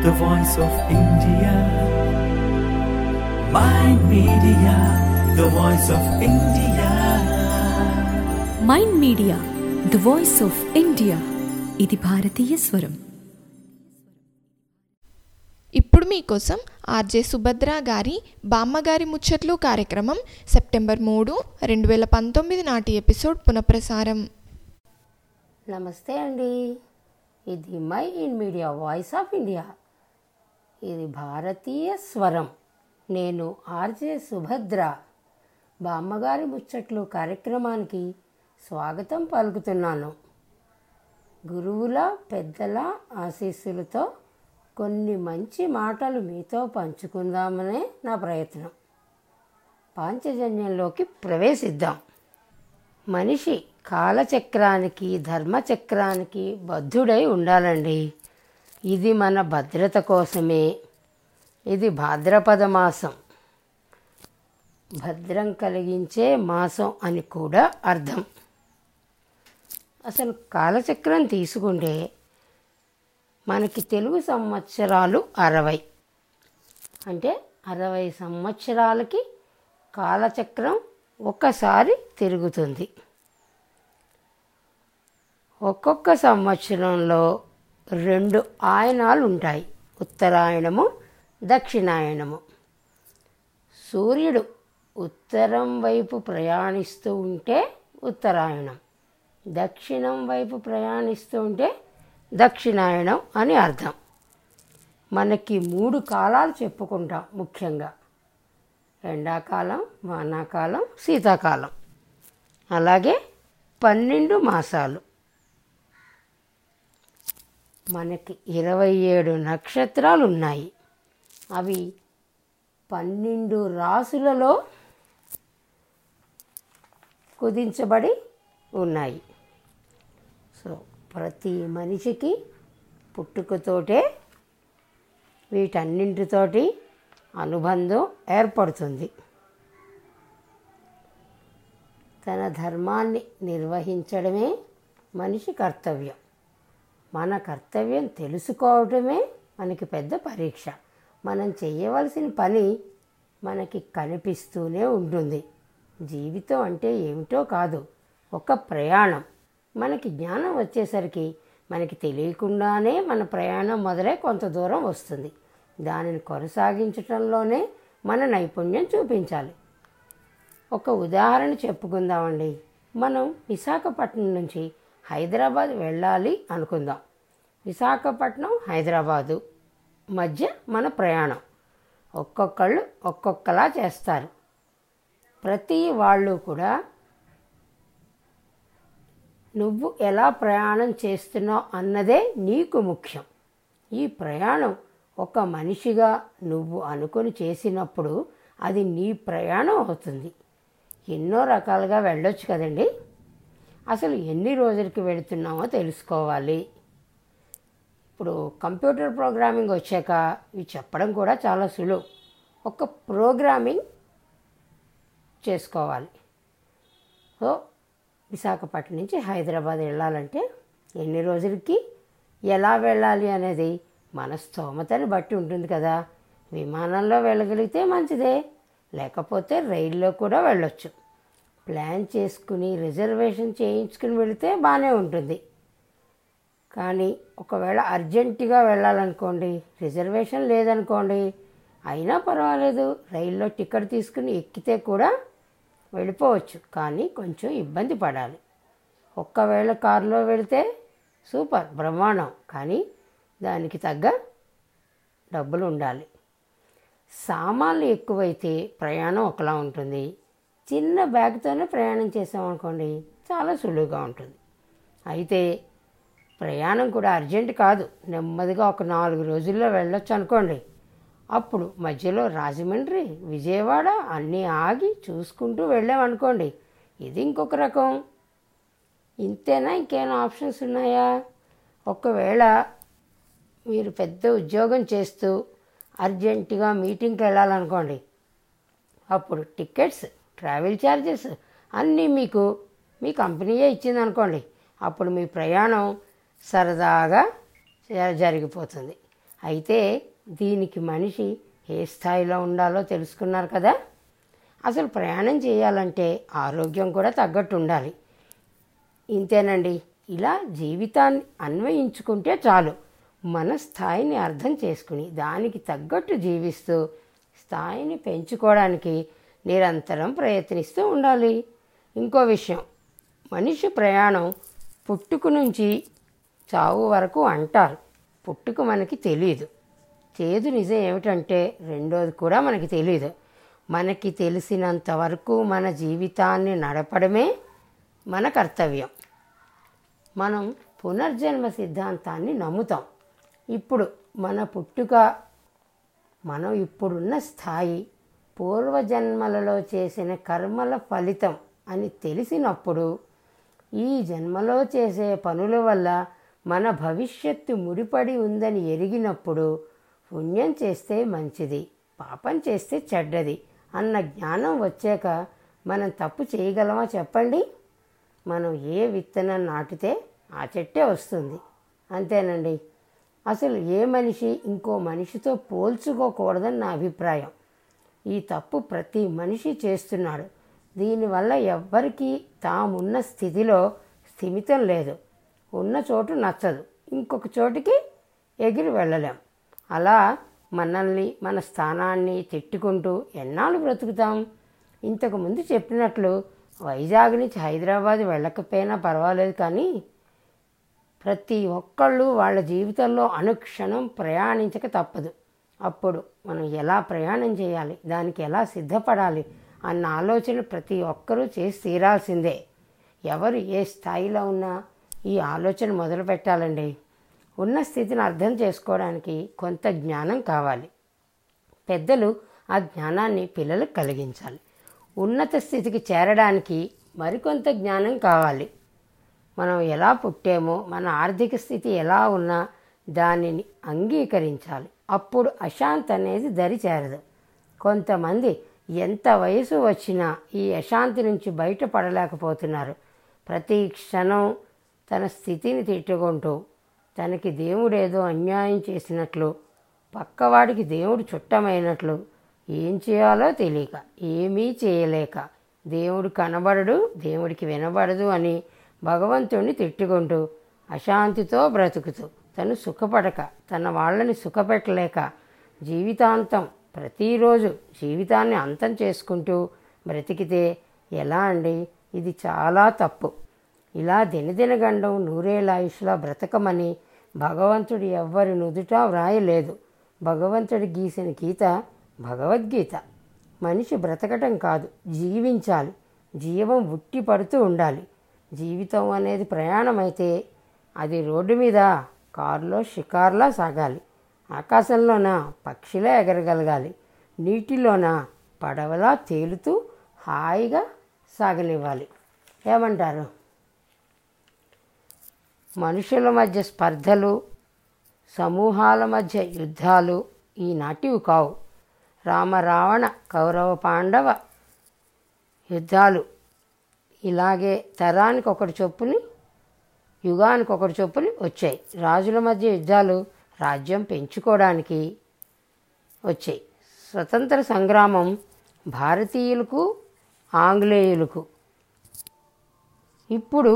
the voice of India. Mind Media, the voice of India. Mind media the voice of India ఇది భారతీయ స్వరం ఇప్పుడు మీకోసం RJ Subhadra గారి బామ్మగారి ముచ్చట్లు కార్యక్రమం సెప్టెంబర్ మూడు రెండు వేల పంతొమ్మిది నాటి ఎపిసోడ్ పునఃప్రసారం నమస్తే అండి ఇది mind media voice of India ఇది భారతీయ స్వరం నేను ఆర్జే సుభద్ర బామ్మగారి ముచ్చట్లు కార్యక్రమానికి స్వాగతం పలుకుతున్నాను గురువుల పెద్దల ఆశీస్సులతో కొన్ని మంచి మాటలు మీతో పంచుకుందామనే నా ప్రయత్నం పాంచజన్యంలోకి ప్రవేశిద్దాం మనిషి కాలచక్రానికి ధర్మచక్రానికి బద్ధుడై ఉండాలండి ఇది మన భద్రత కోసమే ఇది భాద్రపద మాసం భద్రం కలిగించే మాసం అని కూడా అర్థం అసలు కాలచక్రం తీసుకుంటే మనకి తెలుగు సంవత్సరాలు అరవై అంటే అరవై సంవత్సరాలకి కాలచక్రం ఒక్కసారి తిరుగుతుంది ఒక్కొక్క సంవత్సరంలో రెండు ఆయనాలు ఉంటాయి ఉత్తరాయణము దక్షిణాయనము సూర్యుడు ఉత్తరం వైపు ప్రయాణిస్తూ ఉంటే ఉత్తరాయణం దక్షిణం వైపు ప్రయాణిస్తూ ఉంటే దక్షిణాయనం అని అర్థం మనకి మూడు కాలాలు చెప్పుకుంటాం ముఖ్యంగా ఎండాకాలం వానాకాలం శీతాకాలం అలాగే పన్నెండు మాసాలు మనకి ఇరవై ఏడు నక్షత్రాలు ఉన్నాయి అవి పన్నెండు రాసులలో కుదించబడి ఉన్నాయి సో ప్రతి మనిషికి పుట్టుకతోటే వీటన్నింటితోటి అనుబంధం ఏర్పడుతుంది తన ధర్మాన్ని నిర్వహించడమే మనిషి కర్తవ్యం మన కర్తవ్యం తెలుసుకోవటమే మనకి పెద్ద పరీక్ష మనం చేయవలసిన పని మనకి కనిపిస్తూనే ఉంటుంది జీవితం అంటే ఏమిటో కాదు ఒక ప్రయాణం మనకి జ్ఞానం వచ్చేసరికి మనకి తెలియకుండానే మన ప్రయాణం మొదలై కొంత దూరం వస్తుంది దానిని కొనసాగించటంలోనే మన నైపుణ్యం చూపించాలి ఒక ఉదాహరణ చెప్పుకుందామండి మనం విశాఖపట్నం నుంచి హైదరాబాద్ వెళ్ళాలి అనుకుందాం విశాఖపట్నం హైదరాబాదు మధ్య మన ప్రయాణం ఒక్కొక్కళ్ళు ఒక్కొక్కలా చేస్తారు ప్రతి వాళ్ళు కూడా నువ్వు ఎలా ప్రయాణం చేస్తున్నావు అన్నదే నీకు ముఖ్యం ఈ ప్రయాణం ఒక మనిషిగా నువ్వు అనుకొని చేసినప్పుడు అది నీ ప్రయాణం అవుతుంది ఎన్నో రకాలుగా వెళ్ళొచ్చు కదండి అసలు ఎన్ని రోజులకి వెళుతున్నామో తెలుసుకోవాలి ఇప్పుడు కంప్యూటర్ ప్రోగ్రామింగ్ వచ్చాక ఇవి చెప్పడం కూడా చాలా సులువు ఒక ప్రోగ్రామింగ్ చేసుకోవాలి సో విశాఖపట్నం నుంచి హైదరాబాద్ వెళ్ళాలంటే ఎన్ని రోజులకి ఎలా వెళ్ళాలి అనేది మన స్తోమతని బట్టి ఉంటుంది కదా విమానంలో వెళ్ళగలిగితే మంచిదే లేకపోతే రైల్లో కూడా వెళ్ళొచ్చు ప్లాన్ చేసుకుని రిజర్వేషన్ చేయించుకుని వెళితే బాగానే ఉంటుంది కానీ ఒకవేళ అర్జెంటుగా వెళ్ళాలనుకోండి రిజర్వేషన్ లేదనుకోండి అయినా పర్వాలేదు రైల్లో టికెట్ తీసుకుని ఎక్కితే కూడా వెళ్ళిపోవచ్చు కానీ కొంచెం ఇబ్బంది పడాలి ఒక్కవేళ కారులో వెళితే సూపర్ బ్రహ్మాండం కానీ దానికి తగ్గ డబ్బులు ఉండాలి సామాన్లు ఎక్కువైతే ప్రయాణం ఒకలా ఉంటుంది చిన్న బ్యాగ్తోనే ప్రయాణం చేసామనుకోండి చాలా సులువుగా ఉంటుంది అయితే ప్రయాణం కూడా అర్జెంట్ కాదు నెమ్మదిగా ఒక నాలుగు రోజుల్లో వెళ్ళొచ్చు అనుకోండి అప్పుడు మధ్యలో రాజమండ్రి విజయవాడ అన్నీ ఆగి చూసుకుంటూ వెళ్ళామనుకోండి ఇది ఇంకొక రకం ఇంతేనా ఇంకేమైనా ఆప్షన్స్ ఉన్నాయా ఒకవేళ మీరు పెద్ద ఉద్యోగం చేస్తూ అర్జెంటుగా మీటింగ్కి వెళ్ళాలనుకోండి అప్పుడు టికెట్స్ ట్రావెల్ ఛార్జెస్ అన్నీ మీకు మీ కంపెనీయే ఇచ్చింది అనుకోండి అప్పుడు మీ ప్రయాణం సరదాగా జ- జరిగిపోతుంది అయితే దీనికి మనిషి ఏ స్థాయిలో ఉండాలో తెలుసుకున్నారు కదా అసలు ప్రయాణం చేయాలంటే ఆరోగ్యం కూడా తగ్గట్టు ఉండాలి ఇంతేనండి ఇలా జీవితాన్ని అన్వయించుకుంటే చాలు మన స్థాయిని అర్థం చేసుకుని దానికి తగ్గట్టు జీవిస్తూ స్థాయిని పెంచుకోవడానికి నిరంతరం ప్రయత్నిస్తూ ఉండాలి ఇంకో విషయం మనిషి ప్రయాణం పుట్టుక నుంచి చావు వరకు అంటారు పుట్టుక మనకి తెలియదు చేదు నిజం ఏమిటంటే రెండోది కూడా మనకి తెలియదు మనకి తెలిసినంత వరకు మన జీవితాన్ని నడపడమే మన కర్తవ్యం మనం పునర్జన్మ సిద్ధాంతాన్ని నమ్ముతాం ఇప్పుడు మన పుట్టుక మనం ఇప్పుడున్న స్థాయి పూర్వజన్మలలో చేసిన కర్మల ఫలితం అని తెలిసినప్పుడు ఈ జన్మలో చేసే పనుల వల్ల మన భవిష్యత్తు ముడిపడి ఉందని ఎరిగినప్పుడు పుణ్యం చేస్తే మంచిది పాపం చేస్తే చెడ్డది అన్న జ్ఞానం వచ్చాక మనం తప్పు చేయగలమా చెప్పండి మనం ఏ విత్తనం నాటితే ఆ చెట్టే వస్తుంది అంతేనండి అసలు ఏ మనిషి ఇంకో మనిషితో పోల్చుకోకూడదని నా అభిప్రాయం ఈ తప్పు ప్రతి మనిషి చేస్తున్నాడు దీనివల్ల ఎవ్వరికీ తామున్న స్థితిలో స్థిమితం లేదు ఉన్న చోటు నచ్చదు ఇంకొక చోటికి ఎగిరి వెళ్ళలేం అలా మనల్ని మన స్థానాన్ని తిట్టుకుంటూ ఎన్నాళ్ళు బ్రతుకుతాం ఇంతకు ముందు చెప్పినట్లు వైజాగ్ నుంచి హైదరాబాద్ వెళ్ళకపోయినా పర్వాలేదు కానీ ప్రతి ఒక్కళ్ళు వాళ్ళ జీవితంలో అనుక్షణం ప్రయాణించక తప్పదు అప్పుడు మనం ఎలా ప్రయాణం చేయాలి దానికి ఎలా సిద్ధపడాలి అన్న ఆలోచన ప్రతి ఒక్కరూ చేసి తీరాల్సిందే ఎవరు ఏ స్థాయిలో ఉన్నా ఈ ఆలోచన మొదలు పెట్టాలండి ఉన్న స్థితిని అర్థం చేసుకోవడానికి కొంత జ్ఞానం కావాలి పెద్దలు ఆ జ్ఞానాన్ని పిల్లలకు కలిగించాలి ఉన్నత స్థితికి చేరడానికి మరికొంత జ్ఞానం కావాలి మనం ఎలా పుట్టామో మన ఆర్థిక స్థితి ఎలా ఉన్నా దానిని అంగీకరించాలి అప్పుడు అశాంతి అనేది దరి చేరదు కొంతమంది ఎంత వయసు వచ్చినా ఈ అశాంతి నుంచి బయటపడలేకపోతున్నారు ప్రతి క్షణం తన స్థితిని తిట్టుకుంటూ తనకి దేవుడేదో అన్యాయం చేసినట్లు పక్కవాడికి దేవుడు చుట్టమైనట్లు ఏం చేయాలో తెలియక ఏమీ చేయలేక దేవుడు కనబడడు దేవుడికి వినబడదు అని భగవంతుణ్ణి తిట్టుకుంటూ అశాంతితో బ్రతుకుతూ తను సుఖపడక తన వాళ్ళని సుఖపెట్టలేక జీవితాంతం ప్రతిరోజు జీవితాన్ని అంతం చేసుకుంటూ బ్రతికితే ఎలా అండి ఇది చాలా తప్పు ఇలా దినదినగండం నూరేలాయుష్లా బ్రతకమని భగవంతుడు ఎవ్వరి నుదుట వ్రాయలేదు భగవంతుడి గీసిన గీత భగవద్గీత మనిషి బ్రతకటం కాదు జీవించాలి జీవం ఉట్టి పడుతూ ఉండాలి జీవితం అనేది ప్రయాణం అయితే అది రోడ్డు మీద కారులో షికార్లా సాగాలి ఆకాశంలోన పక్షిలా ఎగరగలగాలి నీటిలోన పడవలా తేలుతూ హాయిగా సాగనివ్వాలి ఏమంటారు మనుషుల మధ్య స్పర్ధలు సమూహాల మధ్య యుద్ధాలు ఈనాటివి కావు రామరావణ కౌరవ పాండవ యుద్ధాలు ఇలాగే తరానికి ఒకటి చొప్పుని యుగానికి ఒకటి చొప్పుని వచ్చాయి రాజుల మధ్య యుద్ధాలు రాజ్యం పెంచుకోవడానికి వచ్చాయి స్వతంత్ర సంగ్రామం భారతీయులకు ఆంగ్లేయులకు ఇప్పుడు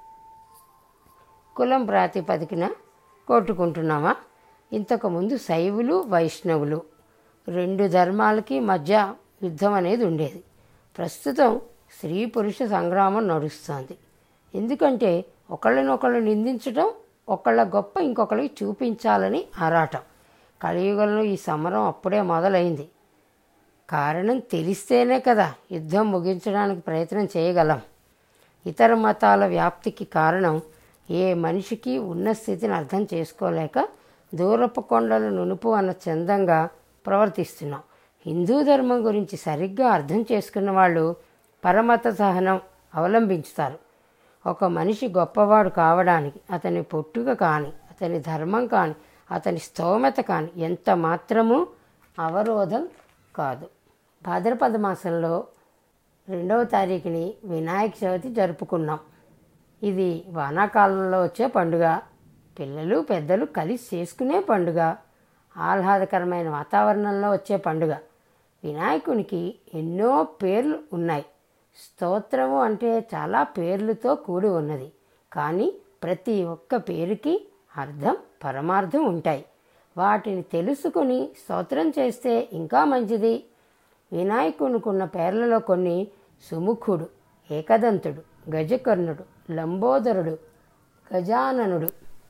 కులం ప్రాతిపదికన కొట్టుకుంటున్నామా ఇంతకుముందు శైవులు వైష్ణవులు రెండు ధర్మాలకి మధ్య యుద్ధం అనేది ఉండేది ప్రస్తుతం స్త్రీ పురుష సంగ్రామం నడుస్తుంది ఎందుకంటే ఒకళ్ళనొకళ్ళు నిందించడం ఒకళ్ళ గొప్ప ఇంకొకళ్ళకి చూపించాలని ఆరాటం కలియుగంలో ఈ సమరం అప్పుడే మొదలైంది కారణం తెలిస్తేనే కదా యుద్ధం ముగించడానికి ప్రయత్నం చేయగలం ఇతర మతాల వ్యాప్తికి కారణం ఏ మనిషికి ఉన్న స్థితిని అర్థం చేసుకోలేక దూరపు కొండలు నునుపు అన్న చందంగా ప్రవర్తిస్తున్నాం హిందూ ధర్మం గురించి సరిగ్గా అర్థం చేసుకున్న వాళ్ళు పరమత సహనం అవలంబించుతారు ఒక మనిషి గొప్పవాడు కావడానికి అతని పుట్టుక కానీ అతని ధర్మం కానీ అతని స్తోమత కానీ ఎంత మాత్రము అవరోధం కాదు భాద్రపద మాసంలో రెండవ తారీఖుని వినాయక చవితి జరుపుకున్నాం ఇది వానాకాలంలో వచ్చే పండుగ పిల్లలు పెద్దలు కలిసి చేసుకునే పండుగ ఆహ్లాదకరమైన వాతావరణంలో వచ్చే పండుగ వినాయకునికి ఎన్నో పేర్లు ఉన్నాయి స్తోత్రము అంటే చాలా పేర్లతో కూడి ఉన్నది కానీ ప్రతి ఒక్క పేరుకి అర్థం పరమార్థం ఉంటాయి వాటిని తెలుసుకుని స్తోత్రం చేస్తే ఇంకా మంచిది వినాయకునికున్న పేర్లలో కొన్ని సుముఖుడు ఏకదంతుడు గజకర్ణుడు లంబోదరుడు గజాననుడు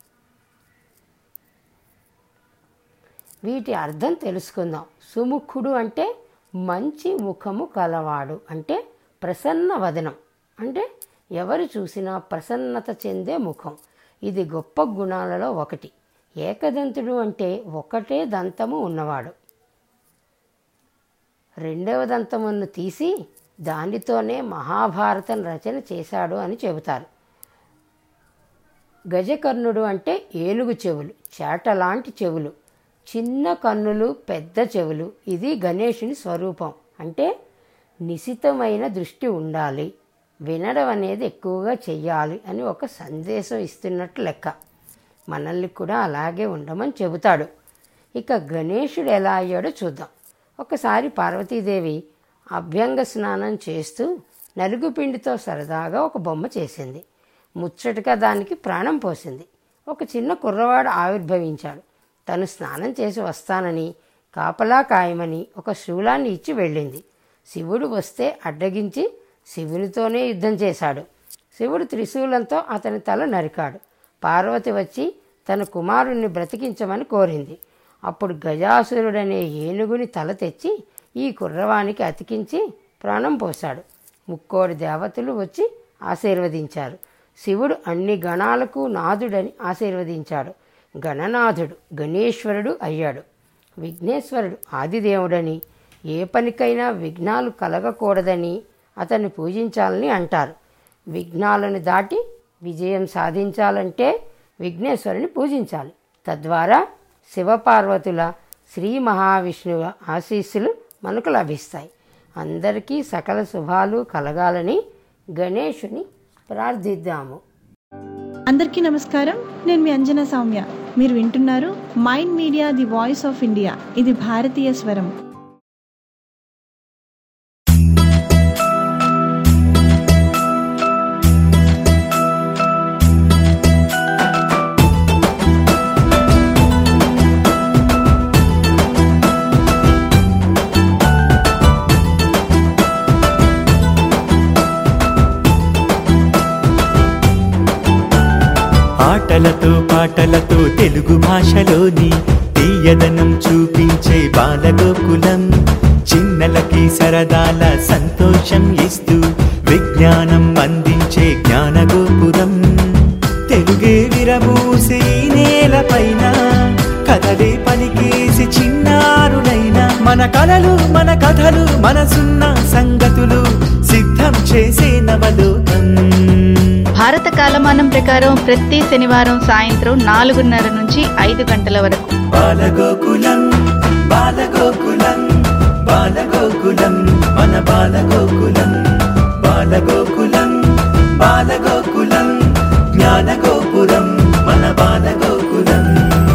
వీటి అర్థం తెలుసుకుందాం సుముఖుడు అంటే మంచి ముఖము కలవాడు అంటే ప్రసన్న వదనం అంటే ఎవరు చూసినా ప్రసన్నత చెందే ముఖం ఇది గొప్ప గుణాలలో ఒకటి ఏకదంతుడు అంటే ఒకటే దంతము ఉన్నవాడు రెండవ దంతమును తీసి దానితోనే మహాభారతం రచన చేశాడు అని చెబుతారు గజకర్ణుడు అంటే ఏనుగు చెవులు చేటలాంటి చెవులు చిన్న కన్నులు పెద్ద చెవులు ఇది గణేషుని స్వరూపం అంటే నిశితమైన దృష్టి ఉండాలి వినడం అనేది ఎక్కువగా చెయ్యాలి అని ఒక సందేశం ఇస్తున్నట్టు లెక్క మనల్ని కూడా అలాగే ఉండమని చెబుతాడు ఇక గణేషుడు ఎలా అయ్యాడో చూద్దాం ఒకసారి పార్వతీదేవి అభ్యంగ స్నానం చేస్తూ నలుగు పిండితో సరదాగా ఒక బొమ్మ చేసింది ముచ్చటగా దానికి ప్రాణం పోసింది ఒక చిన్న కుర్రవాడు ఆవిర్భవించాడు తను స్నానం చేసి వస్తానని కాపలా కాయమని ఒక శూలాన్ని ఇచ్చి వెళ్ళింది శివుడు వస్తే అడ్డగించి శివునితోనే యుద్ధం చేశాడు శివుడు త్రిశూలంతో అతని తల నరికాడు పార్వతి వచ్చి తన కుమారుణ్ణి బ్రతికించమని కోరింది అప్పుడు గజాసురుడనే ఏనుగుని తల తెచ్చి ఈ కుర్రవానికి అతికించి ప్రాణం పోశాడు ముక్కోడి దేవతలు వచ్చి ఆశీర్వదించారు శివుడు అన్ని గణాలకు నాథుడని ఆశీర్వదించాడు గణనాథుడు గణేశ్వరుడు అయ్యాడు విఘ్నేశ్వరుడు ఆదిదేవుడని ఏ పనికైనా విఘ్నాలు కలగకూడదని అతన్ని పూజించాలని అంటారు విఘ్నాలను దాటి విజయం సాధించాలంటే విఘ్నేశ్వరుని పూజించాలి తద్వారా శివపార్వతుల శ్రీ మహావిష్ణువు ఆశీస్సులు మనకు లభిస్తాయి అందరికీ సకల శుభాలు కలగాలని గణేషుని ప్రార్థిద్దాము అందరికీ నమస్కారం నేను మీ అంజన సౌమ్య మీరు వింటున్నారు mind media the voice of India ఇది భారతీయ స్వరం ఆటలతో పాటలతో తెలుగు భాషలోని తీయదనం చూపించే బాలగోకులం చిన్నలకి సరదాల సంతోషం ఇస్తూ విజ్ఞానం అందించే జ్ఞానగోపురం తెలుగే విరబూసి ఈ నేలపైన కథలే పలికేసి చిన్నారులైన మన కలలు మన కథలు మనసున్న సంగతులు సిద్ధం చేసే నవలోకం భారత కాలమానం ప్రకారం ప్రతి శనివారం సాయంత్రం నాలుగున్నర నుంచి ఐదు గంటల వరకు బాలగోకులం బాలగోకులం బాలగోకులం మన బాలగోకులం బాలగోకులం బాలగోకులం జ్ఞానగోపురం మన Balagokulam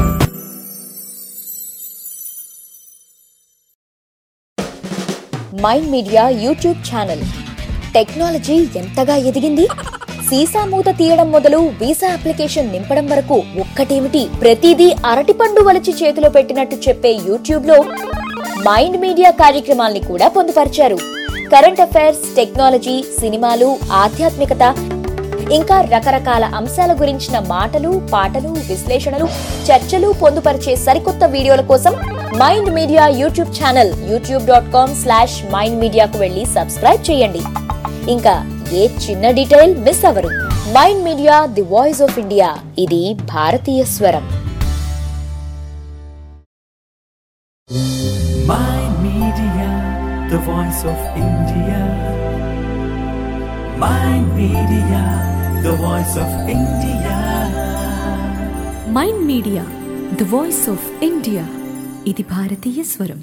mind media YouTube channel technology ఎంతగా ఎదిగింది సీసా మూత తీయడం మొదలు వీసా అప్లికేషన్ నింపడం వరకు ఒక్కటేమిటి ప్రతిదీ అరటిపండు వలిచి చేతిలో పెట్టినట్టు చెప్పే యూట్యూబ్ లో మైండ్ మీడియా కార్యక్రమాల్ని కూడా పొందుపరిచారు కరెంట్ అఫైర్స్ టెక్నాలజీ సినిమాలు ఆధ్యాత్మికత ఇంకా రకరకాల అంశాల గురించిన మాటలు పాటలు విశ్లేషణలు చర్చలు పొందుపరిచే సరికొత్త వీడియోల కోసం mind media YouTube channel YouTube dot com slash mind మీడియాకు వెళ్ళి సబ్స్క్రైబ్ చేయండి ఇంకా ఏ చిన్న డీటెయిల్ మిస్ అవరు mind media the voice of India ఇది భారతీయ స్వరం Mind Media, the voice of India. Mind Media, the voice of India. Mind media the voice of India ఇది భారతీయ స్వరం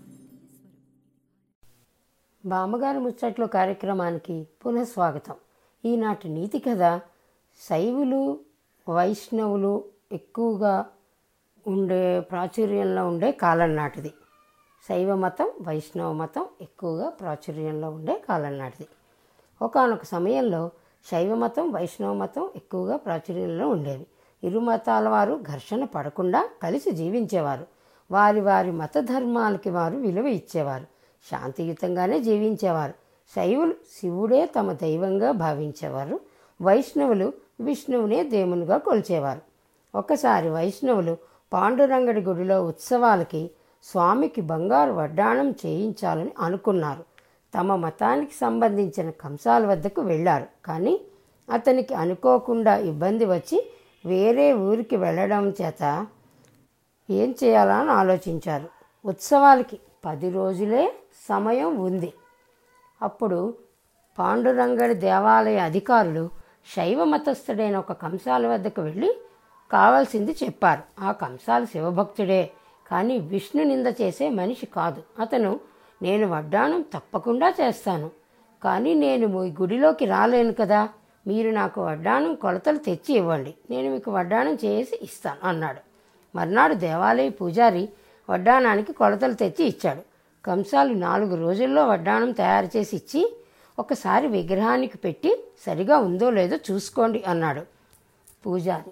బామ్మగారి ముచ్చట్లు కార్యక్రమానికి పునః స్వాగతం ఈనాటి నీతి కథ శైవులు వైష్ణవులు ఎక్కువగా ఉండే ప్రాచుర్యంలో ఉండే కాలం నాటిది శైవ మతం వైష్ణవ మతం ఎక్కువగా ప్రాచుర్యంలో ఉండే కాలం నాటిది ఒకానొక సమయంలో శైవ మతం వైష్ణవ మతం ఎక్కువగా ప్రాచుర్యంలో ఉండేవి ఇరు మతాల వారు ఘర్షణ పడకుండా కలిసి జీవించేవారు వారి వారి మత ధర్మాలకి వారు విలువ ఇచ్చేవారు శాంతియుతంగానే జీవించేవారు శైవులు శివుడే తమ దైవంగా భావించేవారు వైష్ణవులు విష్ణువునే దేవునిగా కొలిచేవారు ఒకసారి వైష్ణవులు పాండురంగడి గుడిలో ఉత్సవాలకి స్వామికి బంగారు వడ్డాణం చేయించాలని అనుకున్నారు తమ మతానికి సంబంధించిన కంసాల వద్దకు వెళ్ళారు కానీ అతనికి అనుకోకుండా ఇబ్బంది వచ్చి వేరే ఊరికి వెళ్ళడం చేత ఏం చేయాలని ఆలోచించారు ఉత్సవాలకి పది రోజులే సమయం ఉంది అప్పుడు పాండురంగడి దేవాలయ అధికారులు శైవ మతస్థుడైన ఒక కంసాల వద్దకు వెళ్ళి కావాల్సింది చెప్పారు ఆ కంసాల శివభక్తుడే కానీ విష్ణు నింద చేసే మనిషి కాదు అతను నేను వడ్డాణం తప్పకుండా చేస్తాను కానీ నేను మీ గుడిలోకి రాలేను కదా మీరు నాకు వడ్డాణం కొలతలు తెచ్చి ఇవ్వండి నేను మీకు వడ్డాణం చేసి ఇస్తాను అన్నాడు మర్నాడు దేవాలయ పూజారి వడ్డాణానికి కొలతలు తెచ్చి ఇచ్చాడు కంసాలు నాలుగు రోజుల్లో వడ్డాణం తయారు చేసి ఇచ్చి ఒకసారి విగ్రహానికి పెట్టి సరిగా ఉందో లేదో చూసుకోండి అన్నాడు పూజారి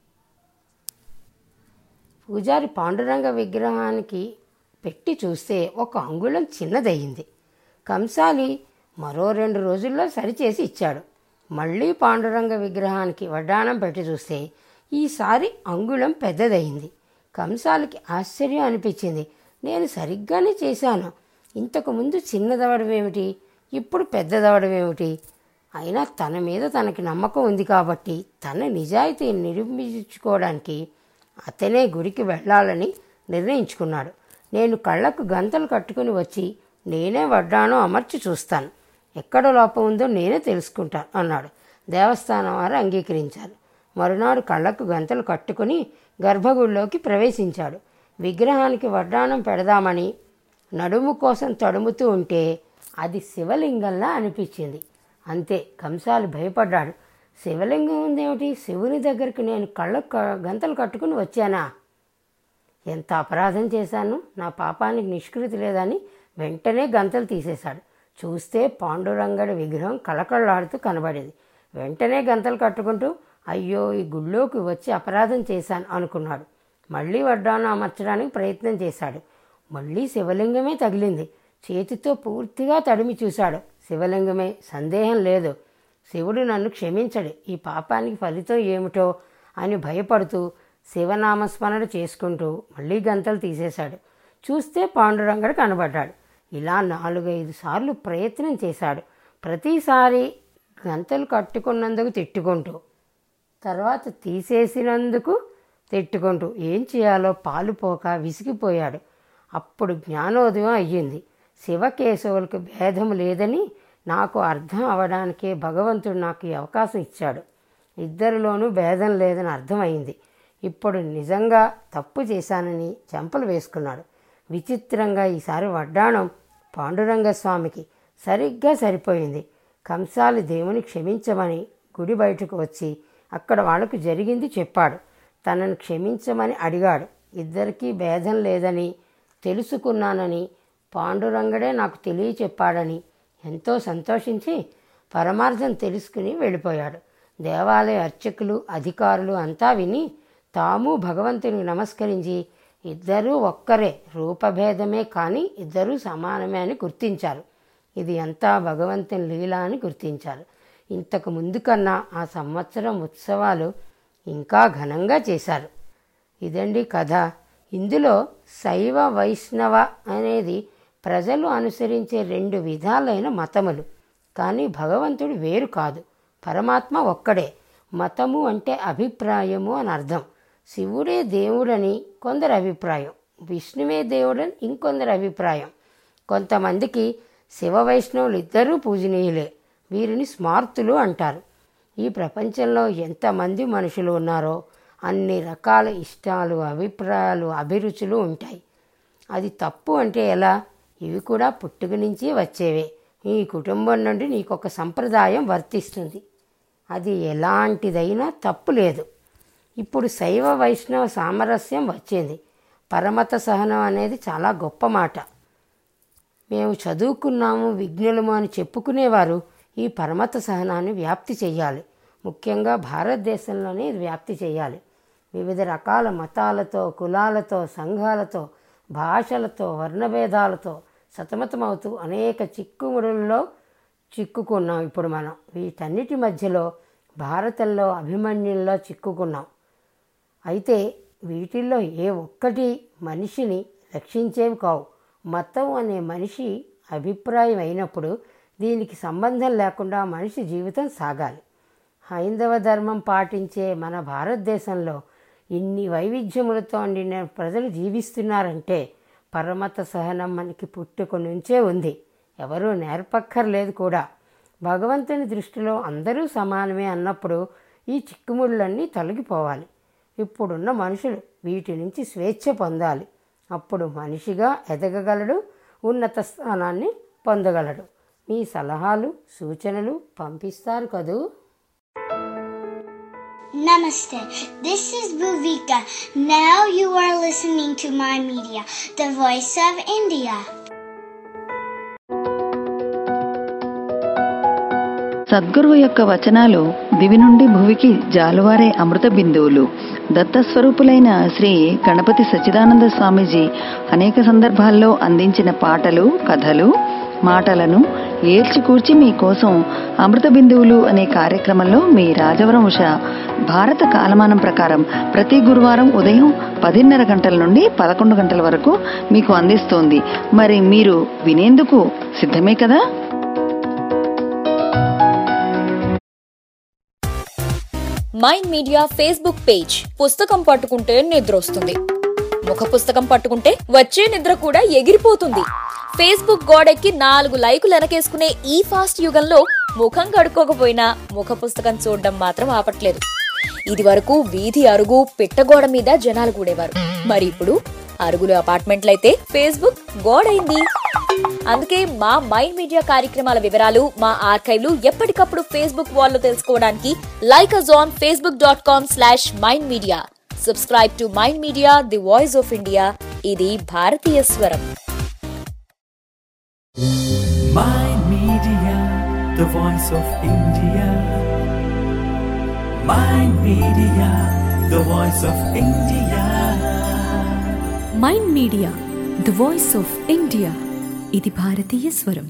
పూజారి పాండురంగ విగ్రహానికి పెట్టి చూస్తే ఒక అంగుళం చిన్నదయ్యింది కంసాలి మరో రెండు రోజుల్లో సరిచేసి ఇచ్చాడు మళ్ళీ పాండురంగ విగ్రహానికి వడ్డాణం పెట్టి చూస్తే ఈసారి అంగుళం పెద్దదయ్యింది కంసాలకి ఆశ్చర్యం అనిపించింది నేను సరిగ్గానే చేశాను ఇంతకు ముందు చిన్నదవడమేమిటి ఇప్పుడు పెద్దదవడమేమిటి అయినా తన మీద తనకి నమ్మకం ఉంది కాబట్టి తన నిజాయితీని నిరూపించుకోవడానికి అతనే గుడికి వెళ్ళాలని నిర్ణయించుకున్నాడు నేను కళ్ళకు గంతలు కట్టుకుని వచ్చి నేనే వడ్డానో అమర్చి చూస్తాను ఎక్కడ లోపం ఉందో నేనే తెలుసుకుంటాను అన్నాడు దేవస్థానం వారు అంగీకరించారు మరునాడు కళ్ళకు గంతలు కట్టుకుని గర్భగుడిలోకి ప్రవేశించాడు విగ్రహానికి వడ్డానం పెడదామని నడుము కోసం తడుముతూ ఉంటే అది శివలింగంలా అనిపించింది అంతే కంసాలు భయపడ్డాడు శివలింగం ఉందేమిటి శివుని దగ్గరికి నేను కళ్ళకు క- గంతలు కట్టుకుని వచ్చానా ఎంత అపరాధం చేశాను నా పాపానికి నిష్కృతి లేదని వెంటనే గంతలు తీసేశాడు చూస్తే పాండురంగడి విగ్రహం కళకళలాడుతూ కనబడేది వెంటనే గంతలు కట్టుకుంటూ అయ్యో ఈ గుళ్ళోకి వచ్చి అపరాధం చేశాను అనుకున్నాడు మళ్ళీ వడ్డాను అమర్చడానికి ప్రయత్నం చేశాడు మళ్ళీ శివలింగమే తగిలింది చేతితో పూర్తిగా తడిమి చూశాడు శివలింగమే సందేహం లేదు శివుడు నన్ను క్షమించడు ఈ పాపానికి ఫలితం ఏమిటో అని భయపడుతూ శివనామస్మరణ చేసుకుంటూ మళ్ళీ గంతలు తీసేశాడు చూస్తే పాండురంగడు కనబడ్డాడు ఇలా నాలుగైదు సార్లు ప్రయత్నం చేశాడు ప్రతిసారి గంతలు కట్టుకున్నందుకు తిట్టుకుంటూ తర్వాత తీసేసినందుకు తిట్టుకుంటూ ఏం చేయాలో పాలుపోక విసిగిపోయాడు అప్పుడు జ్ఞానోదయం అయ్యింది శివకేశవులకు భేదం లేదని నాకు అర్థం అవడానికే భగవంతుడు నాకు ఈ అవకాశం ఇచ్చాడు ఇద్దరిలోనూ భేదం లేదని అర్థమైంది ఇప్పుడు నిజంగా తప్పు చేశానని చెంపలు వేసుకున్నాడు విచిత్రంగా ఈసారి వడ్డాణం పాండురంగ స్వామికి సరిగ్గా సరిపోయింది కంసాలి దేవుని క్షమించమని గుడి బయటకు వచ్చి అక్కడ వాళ్ళకు జరిగింది చెప్పాడు తనను క్షమించమని అడిగాడు ఇద్దరికీ భేదం లేదని తెలుసుకున్నానని పాండురంగడే నాకు తెలియచెప్పాడని ఎంతో సంతోషించి పరమార్థం తెలుసుకుని వెళ్ళిపోయాడు దేవాలయ అర్చకులు అధికారులు అంతా విని తాము భగవంతునికి నమస్కరించి ఇద్దరూ ఒక్కరే రూపభేదమే కానీ ఇద్దరూ సమానమే అని గుర్తించారు ఇది అంతా భగవంతుని లీల అని గుర్తించారు ఇంతకు ముందు కన్నా ఆ సంవత్సరం ఉత్సవాలు ఇంకా ఘనంగా చేశారు ఇదండి కథ ఇందులో శైవ వైష్ణవ అనేది ప్రజలు అనుసరించే రెండు విధాలైన మతములు కానీ భగవంతుడు వేరు కాదు పరమాత్మ ఒక్కడే మతము అంటే అభిప్రాయము అని అర్థం శివుడే దేవుడని కొందరి అభిప్రాయం విష్ణువే దేవుడని ఇంకొందరి అభిప్రాయం కొంతమందికి శివ వైష్ణవులు ఇద్దరూ పూజనీయులే వీరిని స్మార్తులు అంటారు ఈ ప్రపంచంలో ఎంతమంది మనుషులు ఉన్నారో అన్ని రకాల ఇష్టాలు అభిప్రాయాలు అభిరుచులు ఉంటాయి అది తప్పు అంటే ఎలా ఇవి కూడా పుట్టుక నుంచి వచ్చేవే నీ కుటుంబం నుండి నీకు ఒక సంప్రదాయం వర్తిస్తుంది అది ఎలాంటిదైనా తప్పు లేదు ఇప్పుడు శైవ వైష్ణవ సామరస్యం వచ్చింది పరమత సహనం అనేది చాలా గొప్ప మాట మేము చదువుకున్నాము విజ్ఞులము అని చెప్పుకునేవారు ఈ పరమత సహనాన్ని వ్యాప్తి చేయాలి ముఖ్యంగా భారతదేశంలోనే ఇది వ్యాప్తి చేయాలి వివిధ రకాల మతాలతో కులాలతో సంఘాలతో భాషలతో వర్ణభేదాలతో సతమతమవుతూ అనేక చిక్కుముడుల్లో చిక్కుకున్నాం ఇప్పుడు మనం వీటన్నిటి మధ్యలో భారతంలో అభిమన్యుల్లో చిక్కుకున్నాం అయితే వీటిల్లో ఏ ఒక్కటి మనిషిని రక్షించేవి కావు మతం అనే మనిషి అభిప్రాయం అయినప్పుడు దీనికి సంబంధం లేకుండా మనిషి జీవితం సాగాలి హైందవ ధర్మం పాటించే మన భారతదేశంలో ఇన్ని వైవిధ్యములతో నిండిన ప్రజలు జీవిస్తున్నారంటే పరమత సహనం మనకి పుట్టుక నుంచే ఉంది ఎవరూ నేర్పక్కర్లేదు కూడా భగవంతుని దృష్టిలో అందరూ సమానమే అన్నప్పుడు ఈ చిక్కుముళ్ళన్నీ తొలగిపోవాలి ఇప్పుడున్న మనుషులు వీటి నుంచి స్వేచ్ఛ పొందాలి అప్పుడు మనిషిగా ఎదగగలడు ఉన్నత స్థానాన్ని పొందగలడు మీ సలహాలు సూచనలు పంపిస్తారు కదూ Namaste. This is Bhuvika. Now you are listening to my media, the voice of India. సద్గురువు యొక్క వచనాలు దివి నుండి భువికి జాలువారే అమృత బిందువులు దత్తస్వరూపులైన శ్రీ గణపతి సచ్చిదానంద స్వామీజీ అనేక సందర్భాల్లో అందించిన పాటలు కథలు మాటలను ఏల్చికూర్చి మీకోసం అమృత బిందువులు అనే కార్యక్రమంలో మీ రాజవరం ఉష భారత కాలమానం ప్రకారం ప్రతి గురువారం ఉదయం పదిన్నర గంటల నుండి పదకొండు గంటల వరకు మీకు అందిస్తోంది మరి మీరు వినేందుకు సిద్ధమే కదా మైండ్ మీడియా ఫేస్బుక్ పేజ్ పుస్తకం పట్టుకుంటే నిద్ర వస్తుంది ముఖ పుస్తకం పట్టుకుంటే వచ్చే నిద్ర కూడా ఎగిరిపోతుంది ఫేస్బుక్ గోడెక్కి నాలుగు లైకులు వెనకేసుకునే ఈ ఫాస్ట్ యుగంలో ముఖం కడుక్కోకపోయినా ముఖ పుస్తకం చూడడం మాత్రం ఆపట్లేదు ఇది వరకు వీధి అరుగు పిట్టగోడ మీద జనాలు కూడేవారు మరి ఇప్పుడు అరుగులు అపార్ట్మెంట్లయితే ఫేస్బుక్ గోడైంది అందుకే మా మైండ్ మీడియా కార్యక్రమాల వివరాలు మా ఆర్కైవ్లు ఎప్పటికప్పుడు ఫేస్బుక్ వాల్లో తెలుసుకోవడానికి like us on Facebook dot com slash mind media subscribe to mind media the voice of India ఇది భారతీయ స్వరం Mind Media, the voice of India. Mind Media, the voice of India. Mind media the voice of India ఇది భారతీయ స్వరం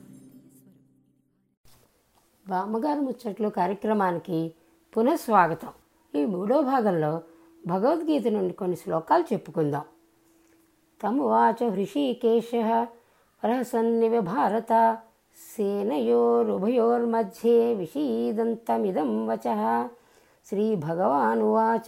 బామ్మగారు ముచ్చట్లు కార్యక్రమానికి పునఃస్వాగతం ఈ మూడో భాగంలో భగవద్గీత నుండి కొన్ని శ్లోకాలు చెప్పుకుందాం తమువాచ హృషీకేశ ప్రహసన్నివ భారత సేనయోరుభయోర్मध्ये విషీదంతమిదం వచ శ్రీభగవానువాచ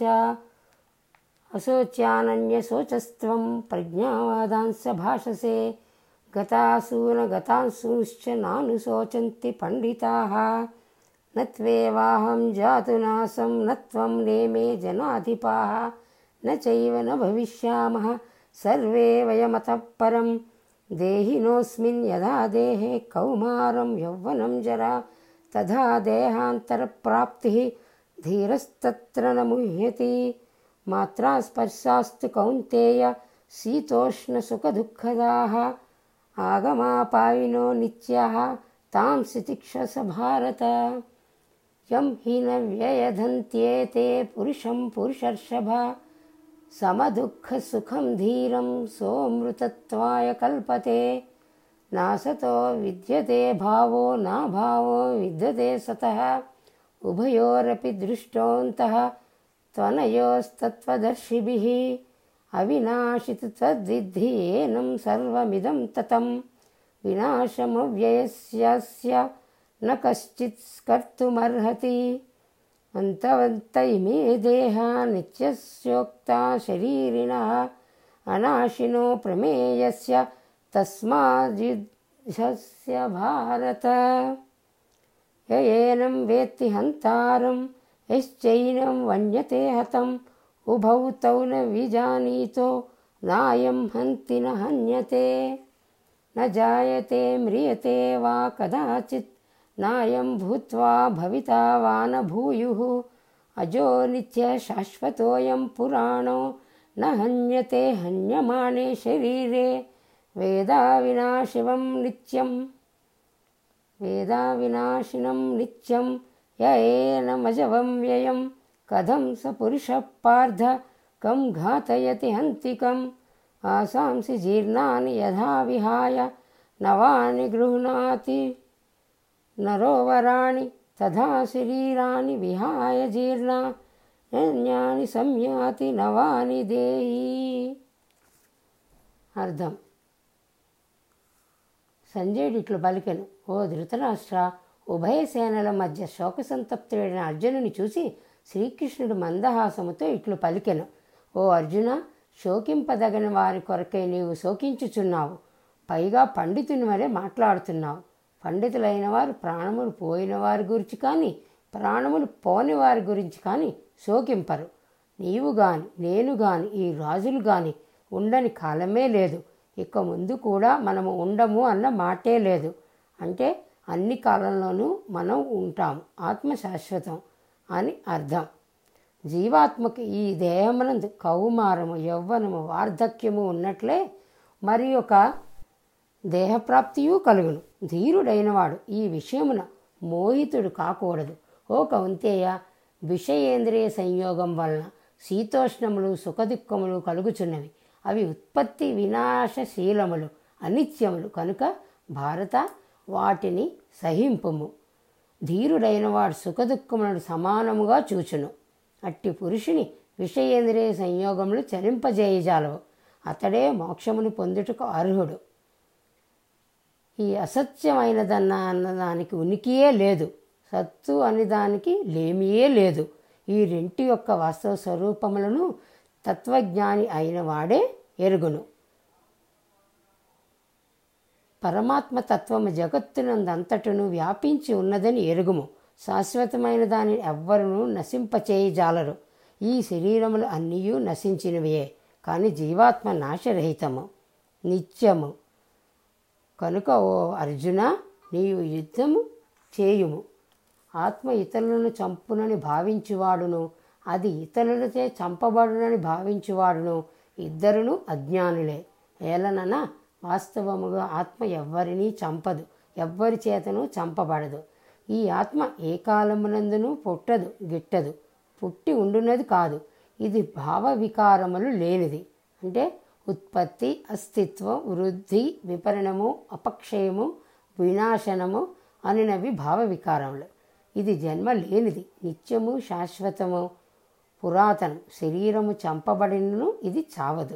అశోచ్యానన్యశోచస్త్వం ప్రజ్ఞావాదాంశ భాషసే గతాసూన గతాంశూశ్చ నానుశోచంతి పండితాः न त्वेवाहं जातु नासं न त्वं नेमे जनाधिपाः न चैव न भविष्यामः सर्वे वयमतः परं देहिनोऽस्मिन् यदा देहे कौमारं यौवनं जरा तथा देहान्तरप्राप्तिः धीरस्तत्र न मुह्यति मात्रा स्पर्शास्तु कौन्तेय शीतोष्णसुखदुःखदाः आगमापायिनो नित्याः तां तिक्षस भारत यं हि न व्ययधन्त्येते पुरुषं पुरुषर्षभ समदुःखसुखं धीरं सोऽमृतत्वाय कल्पते नासतो विद्यते भावो नाभावो विद्यते सतः उभयोरपि दृष्टोऽन्तः त्वनयोस्तत्त्वदर्शिभिः अविनाशितु त्वद्विद्धि येनं सर्वमिदं ततं विनाशमव्ययस्यस्य न कश्चित् कर्तुमर्हति अन्तवन्त इमे देहा नित्यस्योक्ता शरीरिणः अनाशिनो प्रमेयस्य तस्माद्युद्धस्य भारत य एनं वेत्ति हन्तारं यश्चैनं वन्यते हतम् उभौ तौ न विजानीतो नायं हन्ति न हन्यते न जायते म्रियते वा कदाचित् नायं भूत्वा भविता वा न भूयुः అజో నిత్య శాశ్వతోయం పురాణో న హన్యతే హన్యమానే శరీరే వేదా వినాశివం నిత్యం వేదా వినాశినం నిత్యం యయేనమజవం వ్యయం కథం స పురుష పార్థ కం ఘాతయతి హంతికం ఆసాంసి జీర్ణాని యథా విహాయ నవాని గృహ్ణాతి నరోవరాణి తథా శరీరాన్ని విహాయ జీర్ణా యజ్ఞాని సంయాతి నవాని దేహి అర్థం సంజయుడు ఇట్లు పలికెను ఓ ధృతరాష్ట్ర ఉభయ సేనల మధ్య శోక సంతప్తుడైన అర్జునుని చూసి శ్రీకృష్ణుడు మందహాసముతో ఇట్లు పలికెను ఓ అర్జున శోకింపదగని వారి కొరకై నీవు శోకించుచున్నావు పైగా పండితుని వలె మాట్లాడుతున్నావు పండితులైన వారు ప్రాణములు పోయిన వారి గురించి కానీ ప్రాణములు పోని వారి గురించి కానీ శోకింపరు నీవు గాని నేను గాని ఈ రాజులు గాని ఉండని కాలమే లేదు ఇక ముందు కూడా మనము ఉండము అన్న మాటే లేదు అంటే అన్ని కాలంలోనూ మనం ఉంటాం ఆత్మ శాశ్వతం అని అర్థం జీవాత్మకు ఈ దేహమునందు కౌమారము యవ్వనము వార్ధక్యము ఉన్నట్లే మరి ఒక దేహప్రాప్తియు కలుగును ధీరుడైనవాడు ఈ విషయమున మోహితుడు కాకూడదు ఓ కౌంతేయ విషయేంద్రియ సంయోగం వలన శీతోష్ణములు సుఖదుఖములు కలుగుచున్నవి అవి ఉత్పత్తి వినాశశీలములు అనిత్యములు కనుక భారత వాటిని సహింపుము ధీరుడైన వాడు సుఖదుఖములను సమానముగా చూచును అట్టి పురుషుని విషయేంద్రియ సంయోగములు చలింపజేయజాలవు అతడే మోక్షమును పొందుటకు అర్హుడు ఈ అసత్యమైనదన్న అన్నదానికి ఉనికియే లేదు సత్తు అని దానికి లేమియే లేదు ఈ రెంటి యొక్క వాస్తవ స్వరూపములను తత్వజ్ఞాని అయిన వాడే ఎరుగును పరమాత్మ తత్వము జగత్తునందంతటను వ్యాపించి ఉన్నదని ఎరుగుము శాశ్వతమైన దానిని ఎవ్వరును నశింపచేయజాలరు ఈ శరీరములు అన్నీయూ నశించినవియే కానీ జీవాత్మ నాశరహితము నిత్యము కనుక ఓ అర్జున నీవు యుద్ధము చేయుము ఆత్మ ఇతరులను చంపునని భావించువాడును అది ఇతరులచే చంపబడునని భావించువాడును ఇద్దరును అజ్ఞానులే ఏలనన వాస్తవముగా ఆత్మ ఎవ్వరినీ చంపదు ఎవ్వరి చేతను చంపబడదు ఈ ఆత్మ ఏ కాలమునందును పుట్టదు గిట్టదు పుట్టి ఉండున్నది కాదు ఇది భావ వికారములు లేనిది అంటే ఉత్పత్తి అస్తిత్వం వృద్ధి విపరణము అపక్షయము వినాశనము అనినవి భావ వికారములు ఇది జన్మ లేనిది నిత్యము శాశ్వతము పురాతనం శరీరము చంపబడినను ఇది చావదు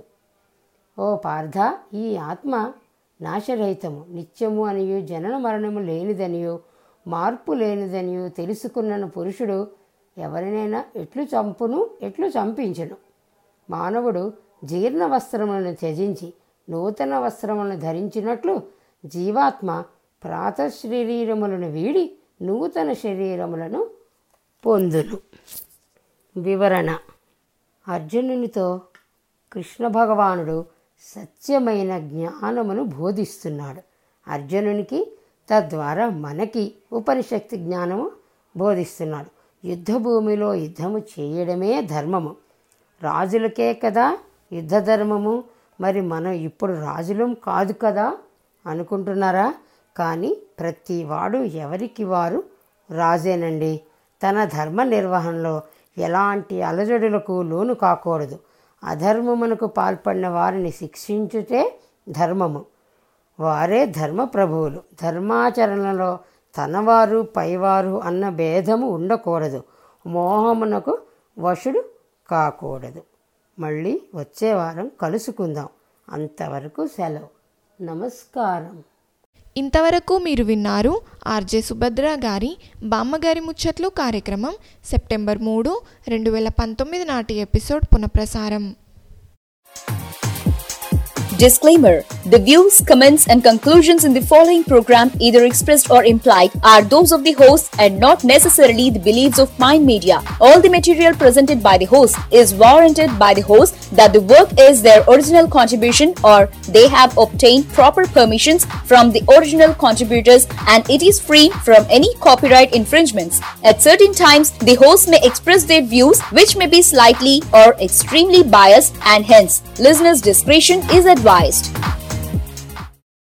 ఓ పార్థ ఈ ఆత్మ నాశరహితము నిత్యము అనియు జనన మరణము లేనిదనియు మార్పు లేనిదనియు తెలుసుకున్న పురుషుడు ఎవరినైనా ఎట్లు చంపును ఎట్లు చంపించును మానవుడు జీర్ణ వస్త్రములను త్యజించి నూతన వస్త్రములను ధరించినట్లు జీవాత్మ ప్రాత శరీరములను వీడి నూతన శరీరములను పొందును వివరణ అర్జునునితో కృష్ణ భగవానుడు సత్యమైన జ్ఞానమును బోధిస్తున్నాడు అర్జునునికి తద్వారా మనకి ఉపనిషత్తు జ్ఞానము బోధిస్తున్నాడు యుద్ధ భూమిలో యుద్ధము చేయడమే ధర్మము రాజులకే కదా యుద్ధ ధర్మము మరి మనం ఇప్పుడు రాజులం కాదు కదా అనుకుంటున్నారా కానీ ప్రతి వాడు ఎవరికి వారు రాజేనండి తన ధర్మ నిర్వహణలో ఎలాంటి అలజడులకు లోను కాకూడదు అధర్మమునకు పాల్పడిన వారిని శిక్షించుటే ధర్మము వారే ధర్మ ప్రభువులు ధర్మాచరణలో తనవారు పైవారు అన్న భేదము ఉండకూడదు మోహమునకు వశుడు కాకూడదు మళ్ళీ వచ్చే వారం కలుసుకుందాం అంతవరకు సెలవు నమస్కారం ఇంతవరకు మీరు విన్నారు ఆర్జే సుభద్ర గారి బామ్మగారి ముచ్చట్లు కార్యక్రమం సెప్టెంబర్ మూడు రెండు వేల పంతొమ్మిది నాటి ఎపిసోడ్ పునఃప్రసారం Disclaimer The views, comments, and conclusions in the following program, either expressed or implied, are those of the host and not necessarily the beliefs of Mind Media. All the material presented by the host is warranted by the host that the work is their original contribution or they have obtained proper permissions from the original contributors and it is free from any copyright infringements. At certain times, the host may express their views which may be slightly or extremely biased and hence listeners' discretion is advised.